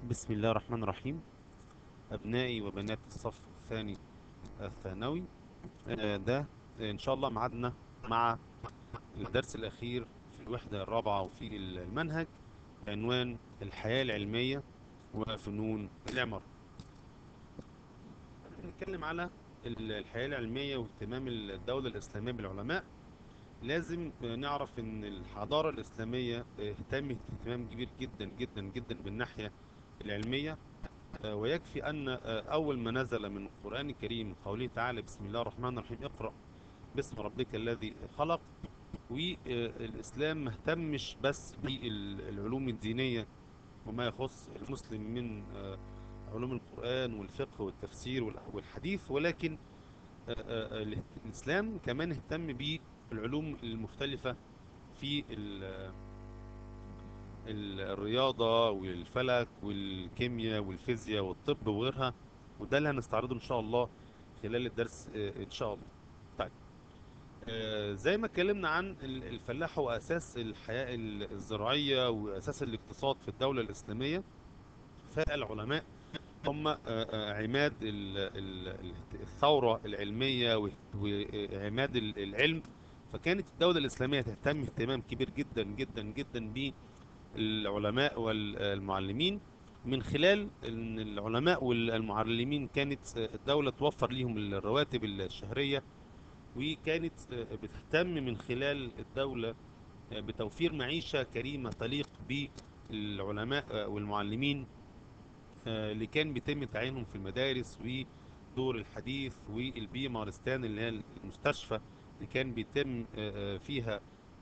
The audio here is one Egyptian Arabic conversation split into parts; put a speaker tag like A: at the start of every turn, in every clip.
A: بسم الله الرحمن الرحيم أبنائي وبنات الصف الثاني الثانوي آه، ده إن شاء الله معادنا مع الدرس الأخير في الوحدة الرابعة وفي المنهج بعنوان الحياة العلمية وفنون العمارة نتكلم على ال- الحياة العلمية واهتمام الدولة الإسلامية بالعلماء لازم نعرف ان الحضارة الإسلامية اهتمت اهتمام كبير جدا جدا جدا بالناحية العلمية آه، ويكفي أن آه، أول ما نزل من القرآن الكريم قوله تعالى بسم الله الرحمن الرحيم اقرأ باسم ربك الذي خلق والإسلام ما اهتمش بس بالعلوم الدينية وما يخص المسلم من آه، علوم القرآن والفقه والتفسير وال- والحديث ولكن آه، آه، آه، الإسلام كمان اهتم بالعلوم المختلفة في ال- ال- الرياضة والفلك والكيمياء والفيزياء والطب وغيرها وده اللي هنستعرضه إن شاء الله خلال الدرس آه، إن شاء الله طيب آه، زي ما اتكلمنا عن ال- الفلاح هو أساس الحياة ال- الزراعية وأساس الاقتصاد في الدولة الإسلامية فالعلماء هم آه، آه، عماد ال- ال- ال- الثورة العلمية و- وعماد ال- العلم فكانت الدولة الإسلامية تهتم اهتمام كبير جدا جدا جدا بالعلماء والمعلمين من خلال ان العلماء والمعلمين كانت الدولة توفر لهم الرواتب الشهرية وكانت بتهتم من خلال الدولة بتوفير معيشة كريمة تليق بالعلماء والمعلمين اللي كان بيتم تعيينهم في المدارس ودور الحديث والبي مارستان اللي هي المستشفى اللي كان بيتم فيها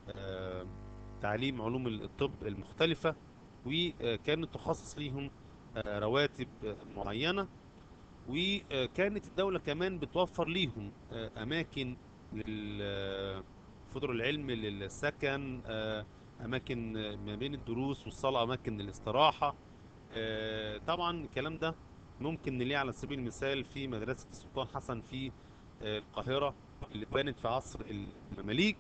A: تعليم علوم الطب المختلفة وكانت تخصص ليهم رواتب معينة وكانت الدولة كمان بتوفر ليهم أماكن للفضل العلم للسكن أماكن ما بين الدروس والصلاة أماكن الاستراحة طبعا الكلام ده ممكن نلاقيه على سبيل المثال في مدرسة السلطان حسن في القاهرة اللي بانت في عصر المماليك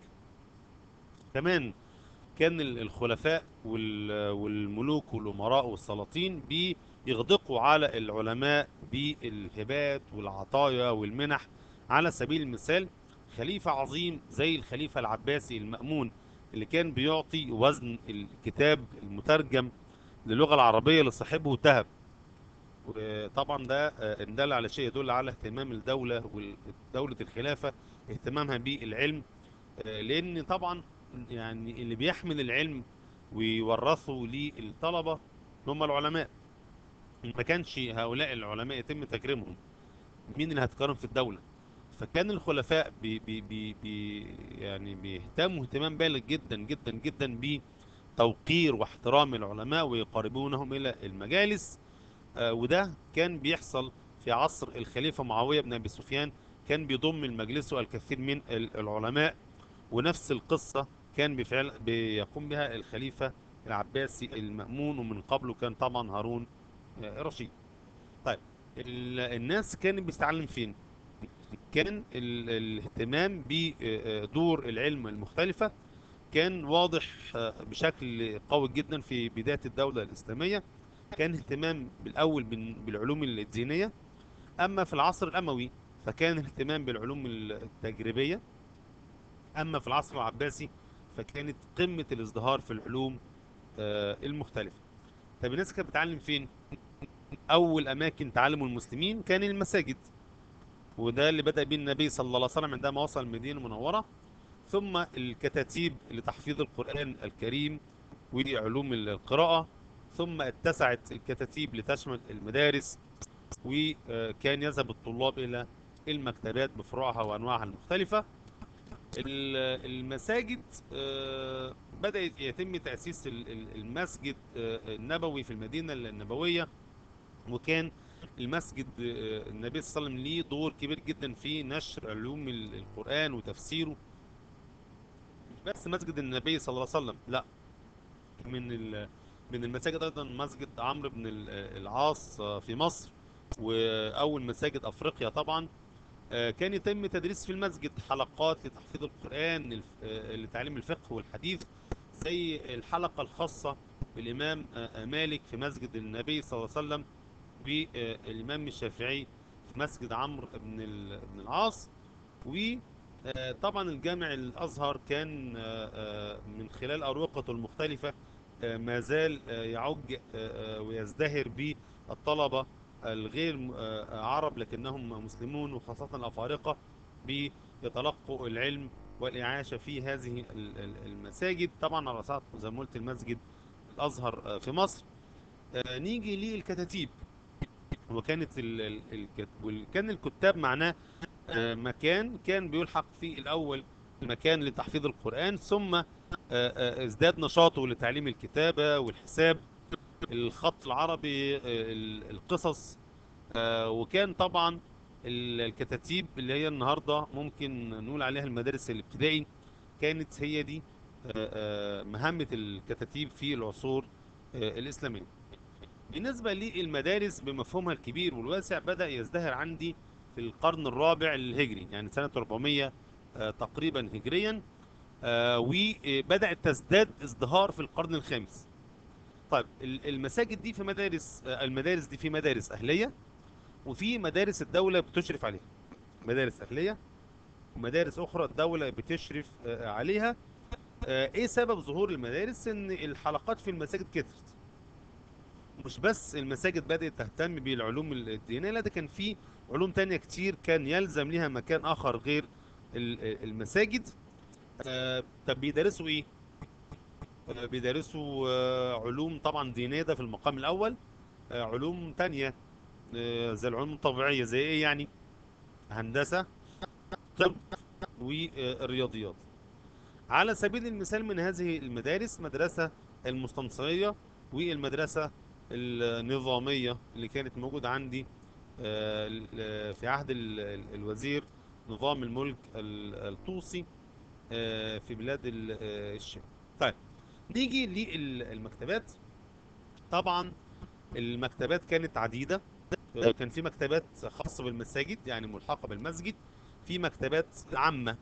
A: كمان كان الخلفاء والملوك والأمراء والسلاطين بيغدقوا على العلماء بالهبات والعطايا والمنح على سبيل المثال خليفة عظيم زي الخليفة العباسي المأمون اللي كان بيعطي وزن الكتاب المترجم للغة العربية لصاحبه ذهب وطبعا ده ان دل على شيء يدل على اهتمام الدولة ودولة الخلافة اهتمامها بالعلم لان طبعا يعني اللي بيحمل العلم ويورثه للطلبة هم العلماء ما كانش هؤلاء العلماء يتم تكريمهم مين اللي هتكرم في الدولة فكان الخلفاء بي بي بي بي يعني بيهتموا اهتمام بالغ جدا جدا جدا بتوقير واحترام العلماء ويقربونهم الى المجالس آه وده كان بيحصل في عصر الخليفة معاوية بن ابي سفيان كان بيضم المجلس الكثير من العلماء ونفس القصة كان بفعل بيقوم بها الخليفة العباسي المأمون ومن قبله كان طبعا هارون رشيد طيب الناس كانت بتتعلم فين كان الاهتمام بدور العلم المختلفة كان واضح بشكل قوي جدا في بداية الدولة الإسلامية كان اهتمام بالأول بالعلوم الدينية أما في العصر الأموي فكان اهتمام بالعلوم التجريبية أما في العصر العباسي فكانت قمة الازدهار في العلوم المختلفة طب الناس كانت بتتعلم فين أول أماكن تعلم المسلمين كان المساجد وده اللي بدأ به النبي صلى الله عليه وسلم عندما وصل المدينة المنورة ثم الكتاتيب لتحفيظ القرآن الكريم وعلوم القراءة ثم اتسعت الكتاتيب لتشمل المدارس وكان يذهب الطلاب إلى المكتبات بفروعها وأنواعها المختلفة المساجد بدأ يتم تأسيس المسجد النبوي في المدينة النبوية وكان المسجد النبي صلى الله عليه وسلم ليه دور كبير جدا في نشر علوم القرآن وتفسيره بس مسجد النبي صلى الله عليه وسلم لا من من المساجد ايضا مسجد عمرو بن العاص في مصر واول مساجد افريقيا طبعا كان يتم تدريس في المسجد حلقات لتحفيظ القرآن لتعليم الفقه والحديث زي الحلقة الخاصة بالإمام آه، مالك في مسجد النبي صلى الله عليه وسلم والإمام الشافعي في مسجد عمرو بن ال- بن العاص وطبعا الجامع الأزهر كان آه، آه، من خلال أروقته المختلفة آه، ما زال آه، يعج آه، آه، ويزدهر بالطلبة الغير م- آه، عرب لكنهم مسلمون وخاصة الأفارقة بيتلقوا العلم والإعاشة في هذه ال- ال- المساجد طبعا على رأسها زي ما قلت المسجد الأزهر آه، في مصر آه، نيجي للكتاتيب وكانت ال... ال... الكت... وال- كان الكتاب معناه آه، مكان كان بيلحق فيه الأول مكان لتحفيظ القرآن ثم آه، آه، ازداد نشاطه لتعليم الكتابة والحساب الخط العربي آه، ال- القصص آه، وكان طبعا ال- الكتاتيب اللي هي النهاردة ممكن نقول عليها المدارس الابتدائي كانت هي دي آه، آه، مهمة الكتاتيب في العصور آه، الإسلامية بالنسبة للمدارس بمفهومها الكبير والواسع بدأ يزدهر عندي في القرن الرابع الهجري يعني سنة 400 آه، تقريبا هجريا آه، وبدأت تزداد ازدهار في القرن الخامس طيب ال- المساجد دي في مدارس آه، المدارس دي في مدارس أهلية وفي مدارس الدولة بتشرف عليها مدارس أهلية ومدارس أخرى الدولة بتشرف آه، عليها آه، إيه سبب ظهور المدارس إن الحلقات في المساجد كترت مش بس المساجد بدأت تهتم بالعلوم الدينية لا ده كان في علوم تانية كتير كان يلزم ليها مكان آخر غير ال- المساجد آه، طب بيدرسوا إيه؟ آه، بيدرسوا آه، علوم طبعا دينية ده في المقام الأول آه، علوم تانية آه، زي العلوم الطبيعية زي إيه يعني؟ هندسة طب والرياضيات على سبيل المثال من هذه المدارس مدرسة المستنصرية والمدرسة النظامية اللي كانت موجودة عندي آه، ال- في عهد ال- ال- الوزير نظام الملك ال- الطوسي آه، في بلاد ال- آه، الشام طيب نيجي للمكتبات طبعا المكتبات كانت عديدة آه، كان في مكتبات خاصة بالمساجد يعني ملحقة بالمسجد في مكتبات عامة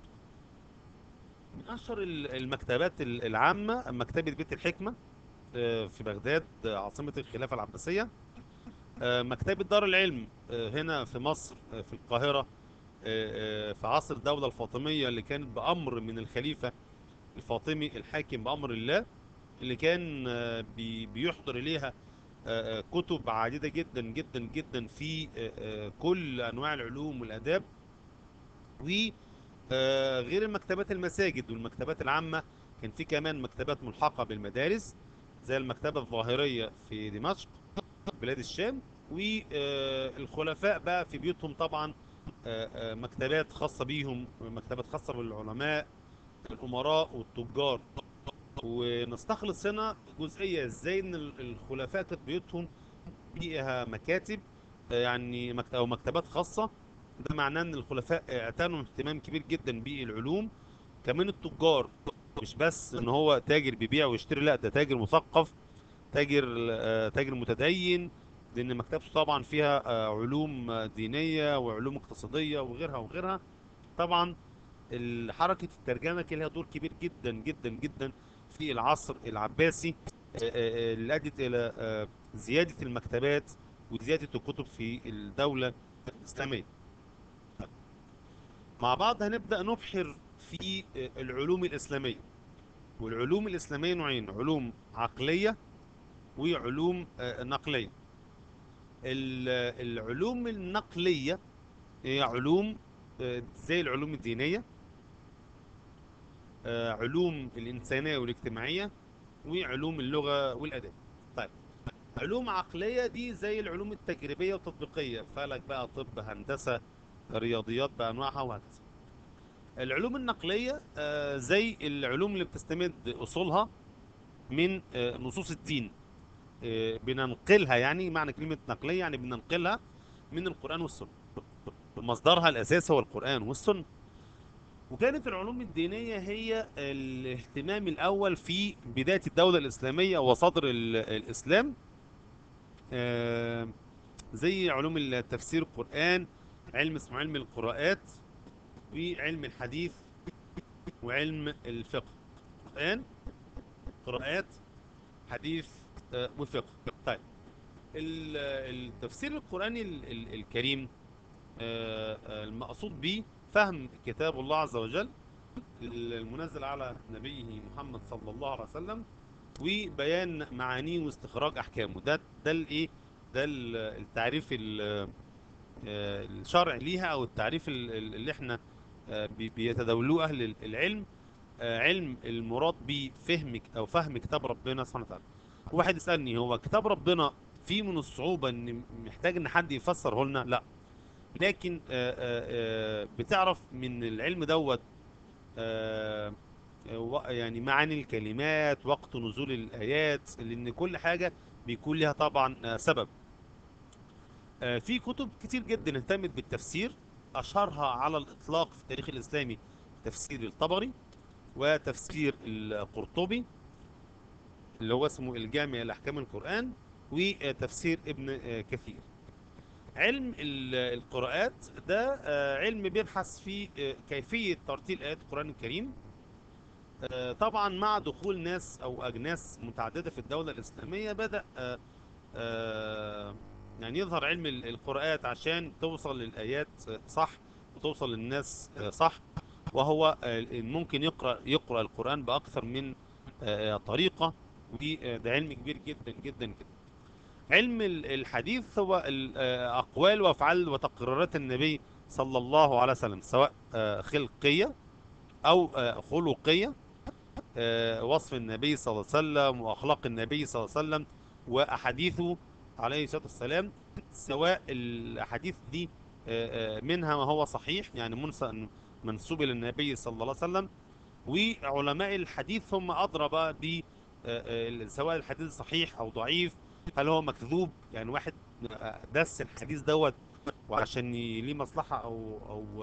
A: من أشهر ال- المكتبات ال- العامة مكتبة بيت الحكمة آه، في بغداد آه، عاصمة الخلافة العباسية آه، مكتبة دار العلم آه، هنا في مصر آه، في القاهرة آه، آه، في عصر الدولة الفاطمية اللي كانت بأمر من الخليفة الفاطمي الحاكم بأمر الله اللي كان آه، بي- بيحضر إليها آه، آه، كتب عديدة جدا جدا جدا في آه، آه، كل أنواع العلوم والآداب وغير المكتبات المساجد والمكتبات العامة كان في كمان مكتبات ملحقة بالمدارس زي المكتبة الظاهرية في دمشق بلاد الشام والخلفاء بقى في بيوتهم طبعا آه، آه، مكتبات خاصة بيهم مكتبات خاصة بالعلماء الأمراء والتجار ونستخلص هنا جزئية ازاي ان ال- الخلفاء كانت بيوتهم فيها مكاتب آه، يعني مكت- او مكتبات خاصة ده معناه ان الخلفاء اعتنوا اهتمام كبير جدا بالعلوم كمان التجار مش بس ان هو تاجر بيبيع ويشتري لا ده تاجر مثقف تاجر آه، تاجر متدين لان مكتبته طبعا فيها آه، علوم آه، دينية وعلوم اقتصادية وغيرها وغيرها طبعا حركة الترجمة كان لها دور كبير جدا جدا جدا في العصر العباسي آه، آه، آه، اللي أدت إلى آه، زيادة المكتبات وزيادة الكتب في الدولة الإسلامية مع بعض هنبدأ نبحر في آه، العلوم الإسلامية والعلوم الإسلامية نوعين علوم عقلية وعلوم آه، نقلية ال- العلوم النقلية هي علوم آه، زي العلوم الدينية آه، علوم الإنسانية والاجتماعية وعلوم اللغة والأدب طيب علوم عقلية دي زي العلوم التجريبية والتطبيقية فلك بقى طب هندسة رياضيات بأنواعها وهكذا العلوم النقلية آه، زي العلوم اللي بتستمد أصولها من آه، نصوص الدين آه، بننقلها يعني معنى كلمة نقلية يعني بننقلها من القرآن والسنة مصدرها الأساسي هو القرآن والسنة وكانت العلوم الدينية هي الاهتمام الأول في بداية الدولة الإسلامية وصدر ال- الإسلام آه، زي علوم التفسير القرآن علم اسمه علم القراءات وعلم الحديث وعلم الفقه القرآن قراءات حديث آه، وفقه طيب ال- التفسير القرآني ال- ال- الكريم آه، آه، المقصود به فهم كتاب الله عز وجل المنزل على نبيه محمد صلى الله عليه وسلم وبيان معانيه واستخراج احكامه ده ده الايه ده ال- التعريف ال- آه، الشرعي ليها او التعريف ال- ال- اللي احنا آه، بي- بيتداولوه اهل العلم آه، علم المراد بفهم او فهم كتاب ربنا سبحانه وتعالى واحد يسالني هو كتاب ربنا فيه من الصعوبه ان محتاج ان حد يفسره لنا لا لكن آه، آه، آه، بتعرف من العلم دوت آه، آه، و- يعني معاني الكلمات وقت نزول الآيات لأن كل حاجة بيكون لها طبعا آه، سبب آه، في كتب كتير جدا اهتمت بالتفسير أشهرها على الإطلاق في التاريخ الإسلامي تفسير الطبري وتفسير القرطبي اللي هو اسمه الجامع لأحكام القرآن وتفسير ابن آه، كثير علم ال- القراءات ده آه، علم بيبحث في آه، كيفية ترتيل آيات القرآن الكريم آه، طبعا مع دخول ناس أو أجناس متعددة في الدولة الإسلامية بدأ آه، آه، يعني يظهر علم ال- القراءات عشان توصل للآيات آه، صح وتوصل للناس آه، صح وهو آه، ممكن يقرأ يقرأ القرآن بأكثر من آه، طريقة وده علم كبير جدا جدا جدا علم ال- الحديث هو ال- آه، أقوال وأفعال وتقريرات النبي صلى الله عليه وسلم سواء آه، خلقية أو آه، خلقية آه، وصف النبي صلى الله عليه وسلم وأخلاق النبي صلى الله عليه وسلم وأحاديثه عليه الصلاة والسلام سواء الأحاديث دي آه، آه، منها ما هو صحيح يعني منس- منسوب إلى النبي صلى الله عليه وسلم وعلماء الحديث هم أدرى بقى ب آه، آه، سواء الحديث صحيح أو ضعيف هل هو مكذوب يعني واحد آه، دس الحديث دوت وعشان ي- ليه مصلحة أو أو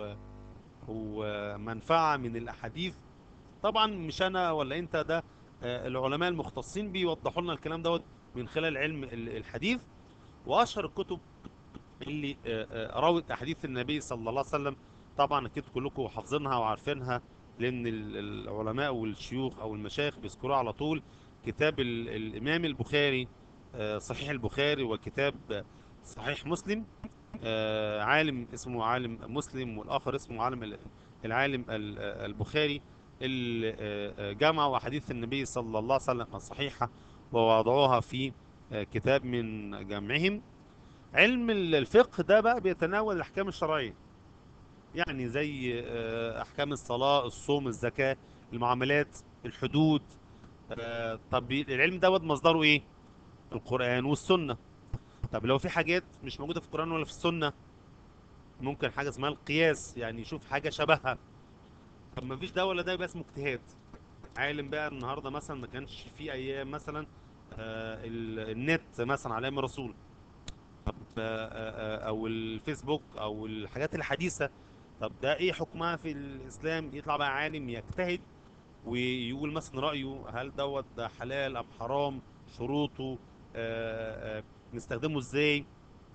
A: أو آه، منفعة من الأحاديث طبعا مش أنا ولا أنت ده آه، العلماء المختصين بيوضحوا لنا الكلام دوت من خلال علم ال- الحديث وأشهر الكتب اللي آه، آه، راوت أحاديث النبي صلى الله عليه وسلم طبعا أكيد كلكم حافظينها وعارفينها لأن ال- العلماء والشيوخ أو المشايخ بيذكروها على طول كتاب ال- الإمام البخاري آه، صحيح البخاري وكتاب آه، صحيح مسلم آه، عالم اسمه عالم مسلم والآخر اسمه عالم ال- العالم ال- آه، البخاري اللي آه، آه، جمعوا أحاديث النبي صلى الله عليه وسلم الصحيحة ووضعوها في آه، كتاب من جمعهم علم ال- الفقه ده بقى بيتناول الأحكام الشرعية يعني زي آه، أحكام الصلاة الصوم الزكاة المعاملات الحدود آه، طب العلم دوت مصدره إيه؟ القرآن والسنة طب لو في حاجات مش موجودة في القرآن ولا في السنة ممكن حاجة اسمها القياس يعني يشوف حاجة شبهها طب ما فيش ده ولا ده يبقى اسمه اجتهاد عالم بقى النهارده مثلا ما كانش في ايام مثلا آه، ال- النت مثلا على ايام الرسول طب آه، آه، آه، او الفيسبوك او الحاجات الحديثة طب ده ايه حكمها في الاسلام يطلع بقى عالم يجتهد ويقول مثلا رأيه هل دوت ده حلال ام حرام شروطه آه، آه، نستخدمه ازاي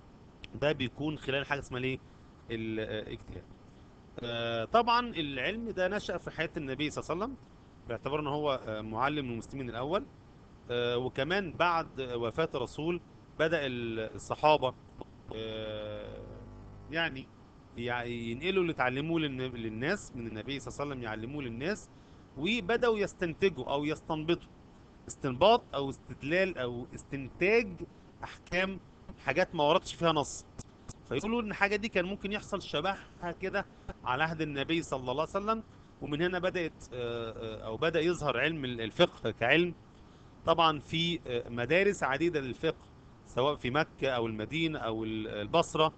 A: ده بيكون خلال حاجة اسمها ايه الاجتهاد آه، طبعا العلم ده نشأ في حياة النبي صلى الله عليه وسلم باعتبار ان هو آه، معلم المسلمين الاول آه، وكمان بعد وفاة الرسول بدأ ال- الصحابة آه، يعني يع- ينقلوا اللي اتعلموه للن- للناس من النبي صلى الله عليه وسلم يعلموه للناس وبدأوا يستنتجوا او يستنبطوا استنباط او استدلال او استنتاج احكام حاجات ما وردش فيها نص فيقولوا ان الحاجه دي كان ممكن يحصل شبهها كده على عهد النبي صلى الله عليه وسلم ومن هنا بدات آه، آه، او بدا يظهر علم الفقه كعلم طبعا في آه، مدارس عديده للفقه سواء في مكه او المدينه او ال- البصره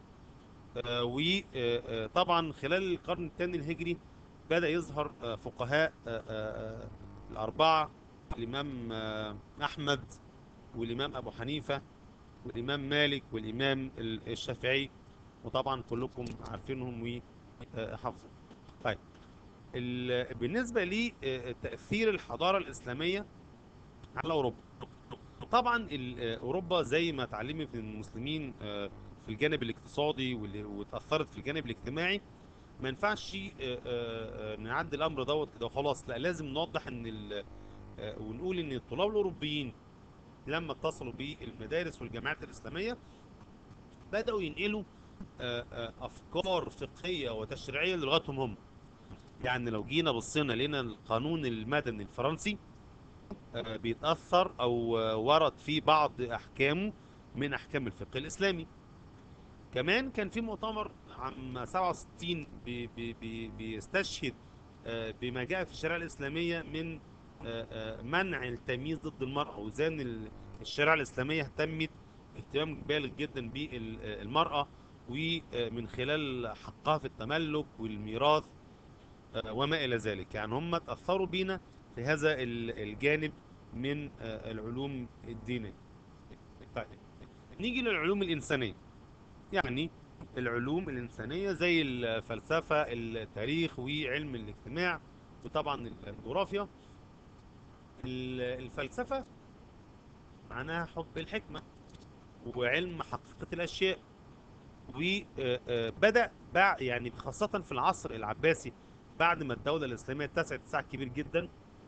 A: وطبعا خلال القرن الثاني الهجري بدا يظهر آه، فقهاء آه، آه، آه، الاربعه الامام آه، احمد والامام ابو حنيفه والإمام مالك والإمام ال- الشافعي وطبعا كلكم عارفينهم وحافظهم طيب ال- بالنسبة لي آه، تأثير الحضارة الإسلامية على أوروبا طبعا ال- آه، أوروبا زي ما اتعلمت من المسلمين آه، في الجانب الاقتصادي واللي- واتأثرت في الجانب الاجتماعي ما ينفعش آه، آه، آه، نعدي الأمر دوت كده وخلاص لا لازم نوضح إن ال- آه، ونقول إن الطلاب الأوروبيين لما اتصلوا بالمدارس والجامعات الإسلامية بدأوا ينقلوا آه، آه، أفكار فقهية وتشريعية لغتهم هم يعني لو جينا بصينا لقينا القانون المدني الفرنسي آه، بيتأثر أو آه، ورد فيه بعض أحكامه من أحكام الفقه الإسلامي كمان كان في مؤتمر عام 67 بي بي بي بيستشهد آه، بما جاء في الشريعة الإسلامية من آه، آه، منع التمييز ضد المرأة وإزاي إن ال- الشريعة الإسلامية اهتمت اهتمام بالغ جدا بالمرأة ومن خلال حقها في التملك والميراث آه، وما إلى ذلك يعني هم تأثروا بينا في هذا ال- الجانب من آه، العلوم الدينية طيب نيجي للعلوم الإنسانية يعني العلوم الإنسانية زي الفلسفة التاريخ وعلم الاجتماع وطبعا الجغرافيا ال- الفلسفة معناها حب الحكمة وعلم حقيقة الأشياء وبدأ بع يعني خاصة في العصر العباسي بعد ما الدولة الإسلامية اتسعت اتساع كبير جدا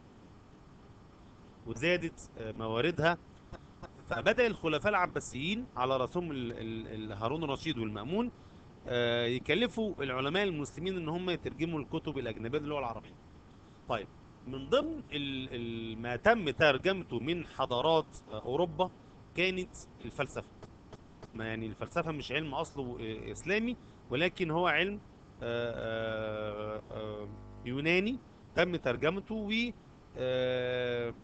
A: وزادت آه، مواردها فبدأ الخلفاء العباسيين على رأسهم ال- ال- ال- هارون الرشيد والمأمون آه، يكلفوا العلماء المسلمين ان هم يترجموا الكتب الأجنبية للغة العربية طيب من ضمن ال- ال- ما تم ترجمته من حضارات آه، أوروبا كانت الفلسفة ما يعني الفلسفة مش علم أصله آه، إسلامي ولكن هو علم آه، آه، آه، يوناني تم ترجمته و آه،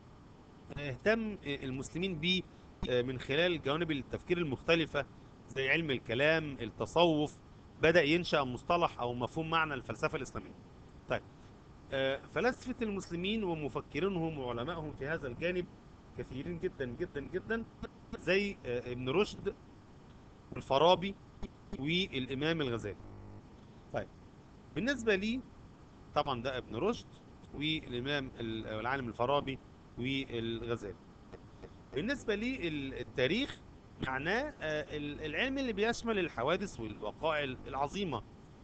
A: اهتم المسلمين بيه آه، من خلال جوانب التفكير المختلفة زي علم الكلام التصوف بدأ ينشأ مصطلح أو مفهوم معنى الفلسفة الإسلامية طيب آه، فلاسفة المسلمين ومفكرينهم وعلمائهم في هذا الجانب كثيرين جدا جدا جدا زي آه، ابن رشد والفارابي والإمام الغزالي طيب بالنسبة لي طبعا ده ابن رشد والإمام ال- العالم الفارابي والغزالي بالنسبة لي ال- التاريخ معناه آه، ال- العلم اللي بيشمل الحوادث والوقائع العظيمة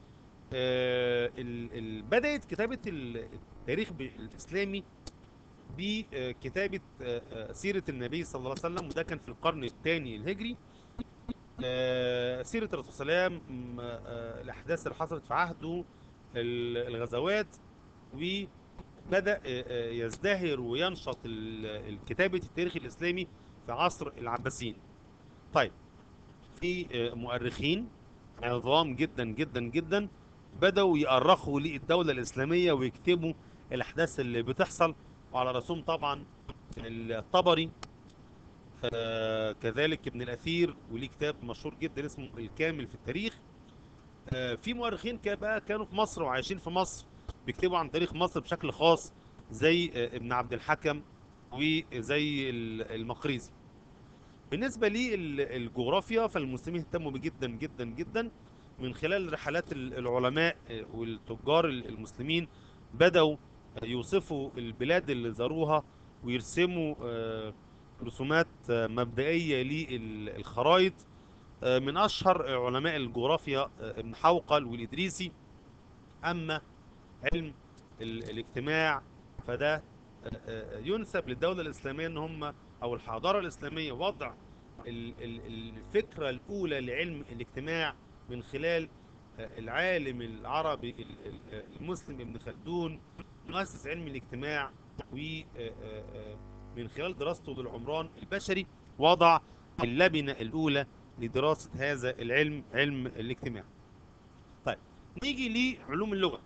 A: آه، ال- ال- بدأت كتابة ال- التاريخ ب- الإسلامي بكتابة آه، آه، سيرة النبي صلى الله عليه وسلم وده كان في القرن الثاني الهجري آه، سيرة الرسول صلى الله عليه وسلم م- آه، الأحداث اللي حصلت في عهده ال- الغزوات وبدأ آه، آه، يزدهر وينشط ال- الكتابة التاريخ الإسلامي في عصر العباسيين طيب في آه، مؤرخين عظام جدا جدا جدا بدأوا يأرخوا للدولة الإسلامية ويكتبوا الأحداث اللي بتحصل وعلى رسوم طبعا الطبري آه، كذلك ابن الأثير وليه كتاب مشهور جدا اسمه الكامل في التاريخ آه، في مؤرخين كا- بقى كانوا في مصر وعايشين في مصر بيكتبوا عن تاريخ مصر بشكل خاص زي آه، ابن عبد الحكم وزي ال- المقريزي بالنسبة للجغرافيا فالمسلمين اهتموا بيه جدا جدا جدا من خلال رحلات ال- العلماء آه، والتجار ال- المسلمين بدأوا آه، يوصفوا البلاد اللي زاروها ويرسموا آه، رسومات آه، مبدئية للخرائط آه، من أشهر علماء الجغرافيا آه، ابن حوقل والإدريسي أما علم ال- الاجتماع فده آه، آه، ينسب للدولة الإسلامية إن هم أو الحضارة الإسلامية وضع ال- ال- الفكرة الأولى لعلم الاجتماع من خلال آه، العالم العربي ال- ال- المسلم ابن خلدون مؤسس علم الاجتماع ومن خلال دراسته للعمران البشري وضع اللبنة الأولى لدراسة هذا العلم علم الاجتماع طيب نيجي لعلوم اللغة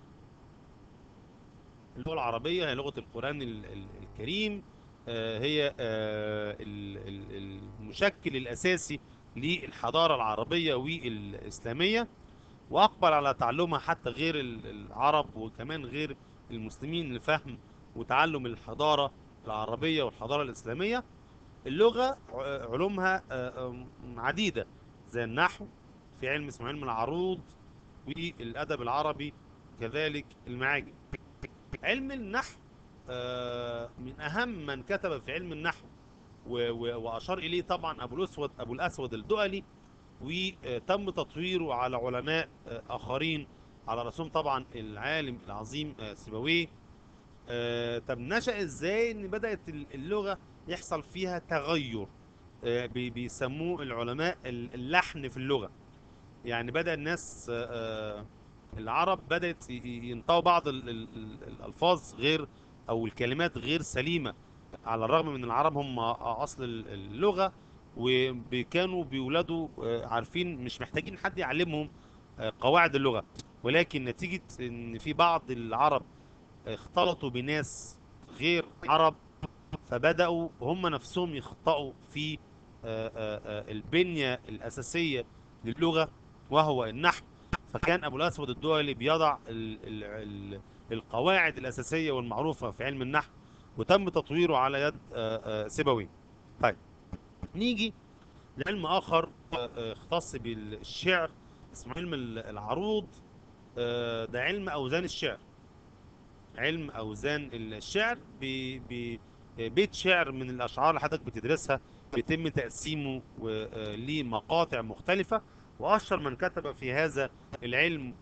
A: اللغة العربية هي لغة القرآن ال- ال- الكريم آه، هي آه، ال- ال- المشكل الأساسي للحضارة العربية والإسلامية وأقبل على تعلمها حتى غير ال- العرب وكمان غير المسلمين لفهم وتعلم الحضارة العربية والحضارة الإسلامية اللغة ع- علومها آه، آم، عديدة زي النحو في علم اسمه علم العروض والأدب العربي كذلك المعاجم علم النحو آه، من أهم من كتب في علم النحو و- و- وأشار إليه طبعا أبو الأسود أبو الأسود الدؤلي وتم تطويره على علماء آه، آخرين على رسوم طبعا العالم العظيم آه، سيبويه آه، طب نشأ ازاي ان بدأت ال- اللغة يحصل فيها تغير آه، بي- بيسموه العلماء ال- اللحن في اللغة يعني بدأ الناس آه، آه، العرب بدأت ي- ي- ينطقوا بعض ال- ال- ال- الألفاظ غير أو الكلمات غير سليمة على الرغم من العرب هم أصل ال- اللغة وكانوا بيولدوا آه، عارفين مش محتاجين حد يعلمهم آه، قواعد اللغة ولكن نتيجة إن في بعض العرب اختلطوا بناس غير عرب فبدأوا هم نفسهم يخطئوا في آه، آه، آه، البنية الأساسية للغة وهو النحو فكان أبو الأسود الدؤلي بيضع ال ال ال القواعد الأساسية والمعروفة في علم النحو وتم تطويره على يد آه، آه، سيبويه طيب نيجي لعلم آخر آه، آه، اختص بالشعر اسمه علم ال- العروض آه، ده علم أوزان الشعر علم أوزان الشعر ب- ب- بيت شعر من الأشعار اللي حضرتك بتدرسها بيتم تقسيمه و- آه، لمقاطع مختلفة وأشهر من كتب في هذا العلم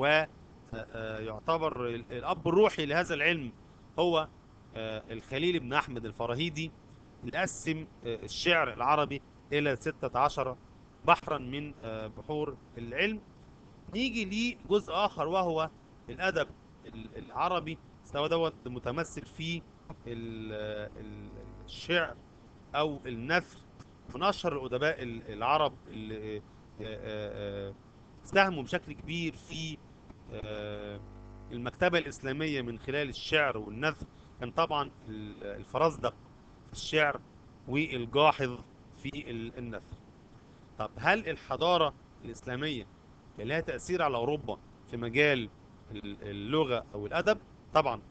A: ويعتبر الأب الروحي لهذا العلم هو آه، الخليل بن أحمد الفراهيدي اللي قسم آه، الشعر العربي إلى 16 بحرا من آه، بحور العلم نيجي لجزء آخر وهو الأدب ال- العربي سواء دوت متمثل في ال- ال- الشعر أو النثر من أشهر الأدباء ال- العرب اللي آه، آه، آه، ساهموا بشكل كبير في آه، المكتبة الإسلامية من خلال الشعر والنثر كان طبعا ال- الفرزدق في الشعر والجاحظ في ال- النثر طب هل الحضارة الإسلامية كان لها تأثير على أوروبا في مجال ال- اللغة أو الأدب؟ طبعا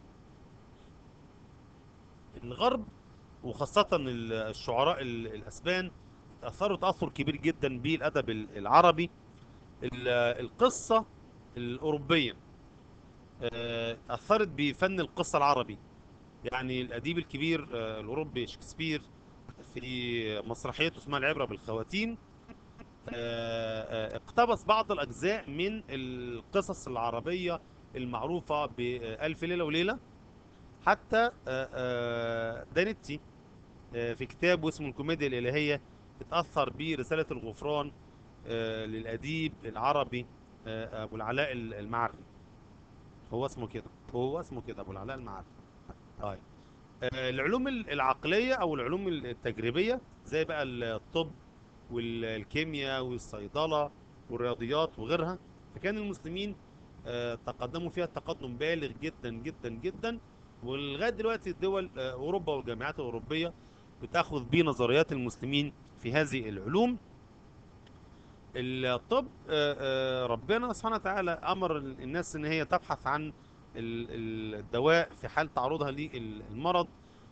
A: الغرب وخاصة ال- الشعراء ال- الأسبان تأثروا تأثر كبير جدا بالأدب ال- العربي ال- القصة الأوروبية آه، أثرت بفن القصة العربي يعني الأديب الكبير آه، الأوروبي شكسبير في مسرحيته اسمها العبرة بالخواتيم آه، آه، اقتبس بعض الأجزاء من القصص العربية المعروفة بألف ليلة وليلة حتى آه، آه، دانيتي آه، في كتابه اسمه الكوميديا الإلهية اتأثر برسالة الغفران آه، للأديب العربي آه، أبو العلاء المعري هو اسمه كده هو اسمه كده أبو العلاء المعري طيب آه، العلوم العقلية أو العلوم التجريبية زي بقى الطب والكيمياء والصيدلة والرياضيات وغيرها فكان المسلمين آه، تقدموا فيها تقدم بالغ جدا جدا جدا ولغاية دلوقتي الدول آه، أوروبا والجامعات الأوروبية بتاخذ بنظريات المسلمين في هذه العلوم الطب آه، آه، ربنا سبحانه وتعالى أمر الناس إن هي تبحث عن ال- ال- الدواء في حال تعرضها للمرض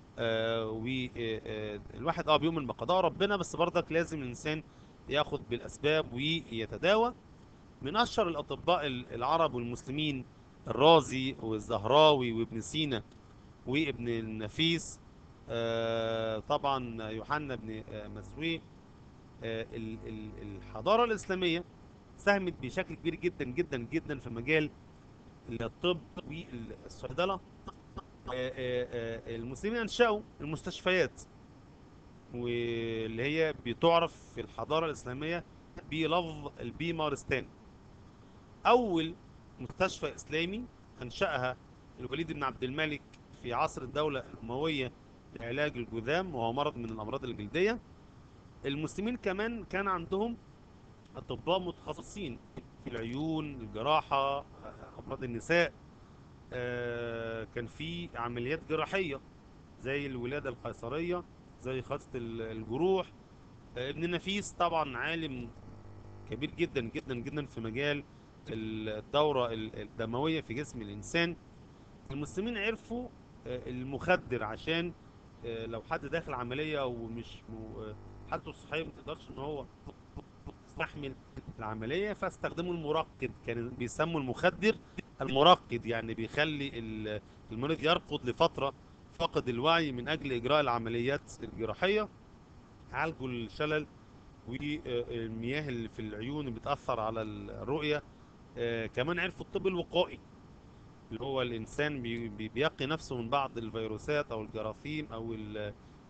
A: والواحد اه بيؤمن بقضاء ربنا بس برضك لازم الإنسان ياخد بالأسباب ويتداوى من أشهر الأطباء ال- العرب والمسلمين الرازي والزهراوي وابن سينا وابن النفيس آه، طبعا يوحنا بن آه، مسوي آه، ال- ال- الحضارة الإسلامية ساهمت بشكل كبير جدا جدا جدا في مجال الطب والصيدلة آه، آه، آه، المسلمين أنشأوا المستشفيات واللي هي بتعرف في الحضارة الإسلامية بلفظ البيمارستان أول مستشفى إسلامي أنشأها الوليد بن عبد الملك في عصر الدولة الأموية لعلاج الجذام وهو مرض من الأمراض الجلدية المسلمين كمان كان عندهم أطباء متخصصين في العيون الجراحة أمراض النساء آه، كان في عمليات جراحية زي الولادة القيصرية زي خاصة ال- الجروح آه، ابن نفيس طبعا عالم كبير جدا جدا جدا في مجال الدورة ال- الدموية في جسم الإنسان المسلمين عرفوا آه، المخدر عشان آه، لو حد داخل عملية ومش م- آه، حالته الصحية ما تقدرش ان هو يستحمل العملية فاستخدموا المرقد كان بيسموا المخدر المرقد يعني بيخلي ال- المريض يرقد لفترة فقد الوعي من أجل إجراء العمليات الجراحية عالجوا الشلل والمياه اللي في العيون اللي بتأثر على الرؤية آه، كمان عرفوا الطب الوقائي اللي هو الإنسان بي- بي- بيقي نفسه من بعض الفيروسات أو الجراثيم أو ال-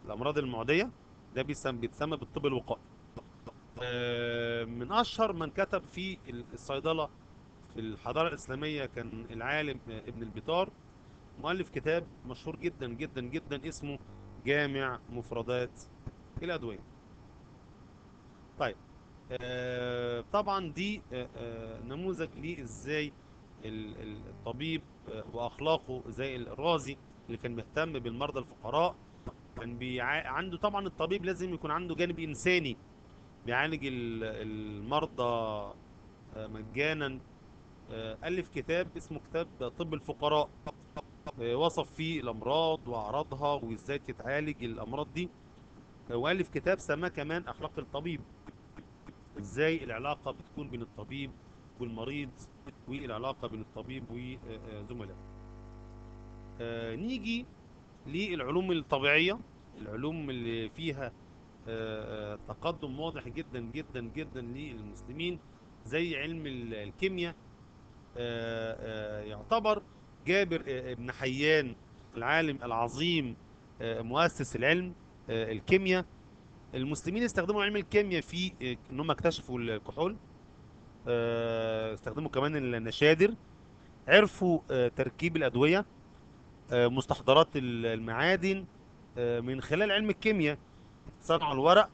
A: الامراض المعديه ده بيسمى بيتسمى بالطب الوقائي آه، من اشهر من كتب في الصيدله في الحضاره الاسلاميه كان العالم آه، ابن البيطار مؤلف كتاب مشهور جدا جدا جدا اسمه جامع مفردات الادويه طيب آه، طبعا دي آه، آه، نموذج ليه ازاي ال- ال- الطبيب آه، واخلاقه زي الرازي اللي كان مهتم بالمرضى الفقراء كان بيع... عنده طبعا الطبيب لازم يكون عنده جانب انساني بيعالج ال- المرضى آه، مجانا آه، ألف كتاب اسمه كتاب طب الفقراء آه، وصف فيه الأمراض وأعراضها وإزاي تتعالج الأمراض دي آه، وألف كتاب سماه كمان أخلاق الطبيب إزاي العلاقة بتكون بين الطبيب والمريض والعلاقة بين الطبيب وزملائه آه، نيجي للعلوم الطبيعية العلوم اللي فيها آه، آه، تقدم واضح جدا جدا جدا للمسلمين زي علم ال- الكيمياء آه، آه، يعتبر جابر آه، ابن حيان العالم العظيم آه، مؤسس العلم آه، الكيمياء المسلمين استخدموا علم الكيمياء في آه، ان هم اكتشفوا الكحول آه، استخدموا كمان النشادر عرفوا آه، تركيب الأدوية آه، مستحضرات ال- المعادن آه، من خلال علم الكيمياء صنعوا الورق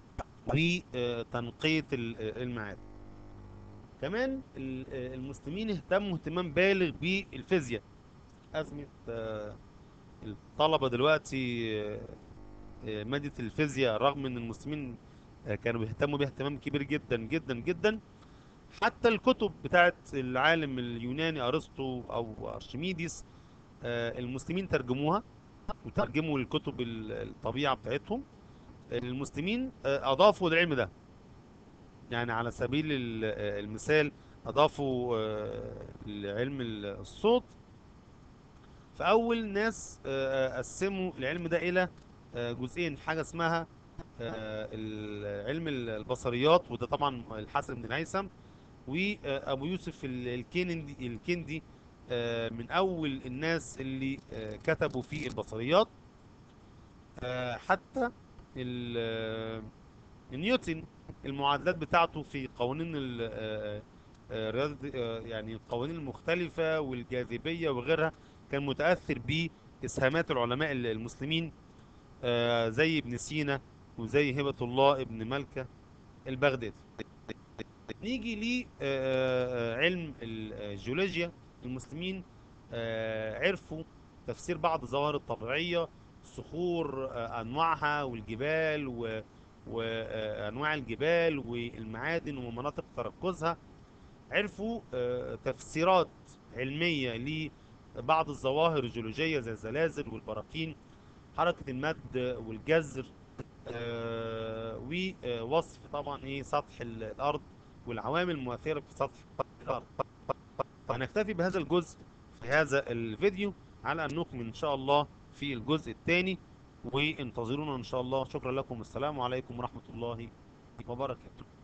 A: وتنقية ال- آه، المعادن كمان ال- آه، المسلمين اهتموا اهتمام بالغ بالفيزياء أزمة آه، الطلبة دلوقتي آه، آه، مادة الفيزياء رغم ان المسلمين آه، كانوا بيهتموا بيها اهتمام كبير جدا جدا جدا حتى الكتب بتاعت العالم اليوناني ارسطو او ارشميدس آه، المسلمين ترجموها وترجموا الكتب ال- الطبيعة بتاعتهم المسلمين آه، اضافوا العلم ده يعني على سبيل ال- آه، المثال اضافوا آه، لعلم الصوت فاول ناس آه، قسموا العلم ده الى آه، جزئين حاجة اسمها آه، ال- علم البصريات وده طبعا الحسن بن الهيثم وابو يوسف ال- الكندي الكندي آه، من اول الناس اللي آه، كتبوا في البصريات آه، حتى ال- آه، نيوتن المعادلات بتاعته في قوانين ال- آه، آه، رياضة آه، يعني القوانين المختلفة والجاذبية وغيرها كان متأثر بإسهامات العلماء ال- المسلمين آه، زي ابن سينا وزي هبة الله ابن ملكة البغدادي نيجي لعلم الجيولوجيا المسلمين آه، عرفوا تفسير بعض الظواهر الطبيعية الصخور آه، أنواعها والجبال و- وأنواع الجبال والمعادن ومناطق تركزها عرفوا آه، تفسيرات علمية لبعض الظواهر الجيولوجية زي الزلازل والبراكين حركة المد والجزر آه، ووصف طبعا ايه سطح ال- الارض والعوامل المؤثرة في سطح الارض فهنكتفي بهذا الجزء في هذا الفيديو على ان نكمل ان شاء الله في الجزء الثاني وانتظرونا ان شاء الله شكرا لكم والسلام عليكم ورحمة الله وبركاته